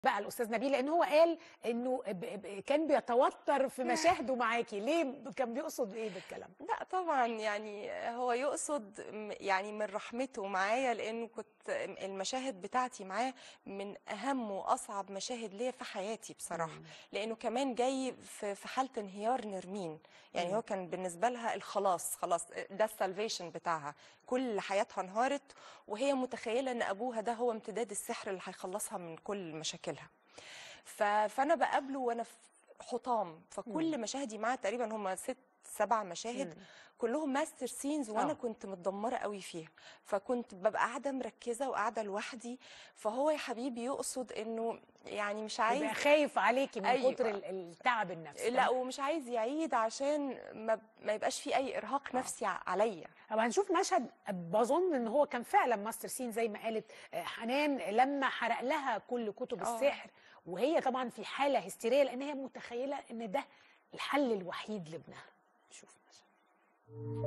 بقى الاستاذ نبيل لان هو قال انه ب- ب- كان بيتوتر في مشاهده معاكي ليه كان بيقصد ايه بالكلام لا طبعا يعني هو يقصد م- يعني من رحمته معايا لانه كنت المشاهد بتاعتي معاه من اهم واصعب مشاهد ليا في حياتي بصراحه لانه كمان جاي في في حاله انهيار نرمين يعني هو كان بالنسبه لها الخلاص خلاص ده السالفيشن بتاعها كل حياتها انهارت وهي متخيله ان ابوها ده هو امتداد السحر اللي هيخلصها من كل مشاكلها ف... فانا بقابله وانا في حطام فكل مشاهدي معاه تقريبا هم ست سبع مشاهد كلهم ماستر سينز وانا آه. كنت متدمره قوي فيها فكنت ببقى قاعده مركزه وقاعده لوحدي فهو يا حبيبي يقصد انه يعني مش عايز يبقى خايف عليكي من أيوة. كتر ال- التعب النفسي لا ومش عايز يعيد عشان ما, ما يبقاش في اي ارهاق نفسي عليا طب هنشوف مشهد بظن ان هو كان فعلا ماستر سين زي ما قالت آه، حنان لما حرق لها كل كتب آه. السحر وهي طبعا في حاله هستيريه لان هي متخيله ان ده الحل الوحيد لابنها شوف مشهد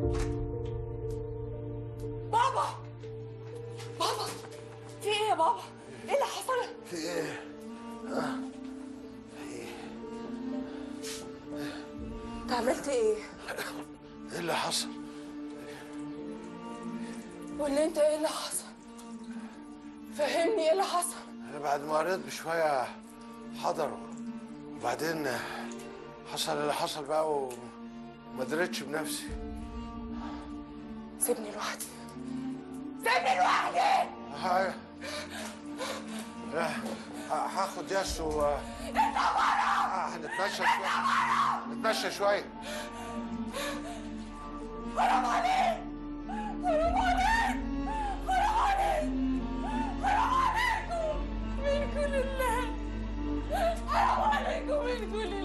بابا بابا في ايه يا بابا ايه اللي حصل في ايه؟ انت عملت ايه ايه اللي حصل؟ قول لي انت ايه اللي حصل فهمني ايه اللي حصل انا بعد ما قريت بشويه حضروا وبعدين حصل اللي حصل بقى وما دريتش بنفسي سيبني لوحدي ها- لا، ه- هاخد ياس و انت هنتمشى شويه نتمشى شويه من كل الله حرام عليكم من كل